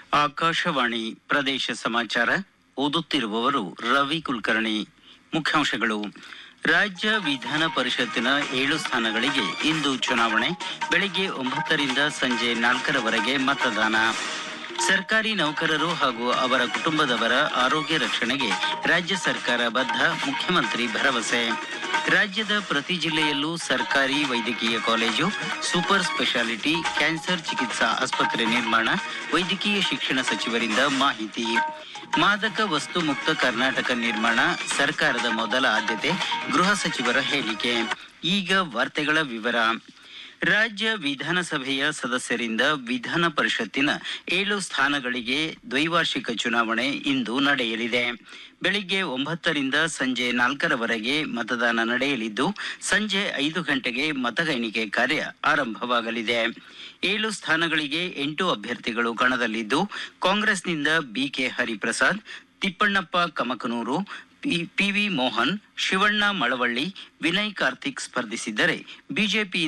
ಆಕಾಶವಾಣಿ ಪ್ರದೇಶ ಸಮಾಚಾರ ಓದುತ್ತಿರುವವರು ರವಿ ಕುಲಕರ್ಣಿ ಮುಖ್ಯಾಂಶಗಳು ರಾಜ್ಯ ವಿಧಾನ ಪರಿಷತ್ತಿನ ಏಳು ಸ್ಥಾನಗಳಿಗೆ ಇಂದು ಚುನಾವಣೆ ಬೆಳಿಗ್ಗೆ ಒಂಬತ್ತರಿಂದ ಸಂಜೆ ನಾಲ್ಕರವರೆಗೆ ಮತದಾನ ಸರ್ಕಾರಿ ನೌಕರರು ಹಾಗೂ ಅವರ ಕುಟುಂಬದವರ ಆರೋಗ್ಯ ರಕ್ಷಣೆಗೆ ರಾಜ್ಯ ಸರ್ಕಾರ ಬದ್ಧ ಮುಖ್ಯಮಂತ್ರಿ ಭರವಸೆ ರಾಜ್ಯದ ಪ್ರತಿ ಜಿಲ್ಲೆಯಲ್ಲೂ ಸರ್ಕಾರಿ ವೈದ್ಯಕೀಯ ಕಾಲೇಜು ಸೂಪರ್ ಸ್ಪೆಷಾಲಿಟಿ ಕ್ಯಾನ್ಸರ್ ಚಿಕಿತ್ಸಾ ಆಸ್ಪತ್ರೆ ನಿರ್ಮಾಣ ವೈದ್ಯಕೀಯ ಶಿಕ್ಷಣ ಸಚಿವರಿಂದ ಮಾಹಿತಿ ಮಾದಕ ವಸ್ತು ಮುಕ್ತ ಕರ್ನಾಟಕ ನಿರ್ಮಾಣ ಸರ್ಕಾರದ ಮೊದಲ ಆದ್ಯತೆ ಗೃಹ ಸಚಿವರ ಹೇಳಿಕೆ ಈಗ ವಾರ್ತೆಗಳ ವಿವರ ರಾಜ್ಯ ವಿಧಾನಸಭೆಯ ಸದಸ್ಯರಿಂದ ವಿಧಾನ ಪರಿಷತ್ತಿನ ಏಳು ಸ್ಥಾನಗಳಿಗೆ ದ್ವೈವಾರ್ಷಿಕ ಚುನಾವಣೆ ಇಂದು ನಡೆಯಲಿದೆ ಬೆಳಿಗ್ಗೆ ಒಂಬತ್ತರಿಂದ ಸಂಜೆ ನಾಲ್ಕರವರೆಗೆ ಮತದಾನ ನಡೆಯಲಿದ್ದು ಸಂಜೆ ಐದು ಗಂಟೆಗೆ ಮತ ಎಣಿಕೆ ಕಾರ್ಯ ಆರಂಭವಾಗಲಿದೆ ಏಳು ಸ್ಥಾನಗಳಿಗೆ ಎಂಟು ಅಭ್ಯರ್ಥಿಗಳು ಕಣದಲ್ಲಿದ್ದು ಕಾಂಗ್ರೆಸ್ನಿಂದ BK Hariprasad Thippannappa Kamakanur P- PV Mohan Shivanna Malavalli Vinay Karthik ಸ್ಪರ್ಧಿಸಿದ್ದರೆ ಬಿಜೆಪಿ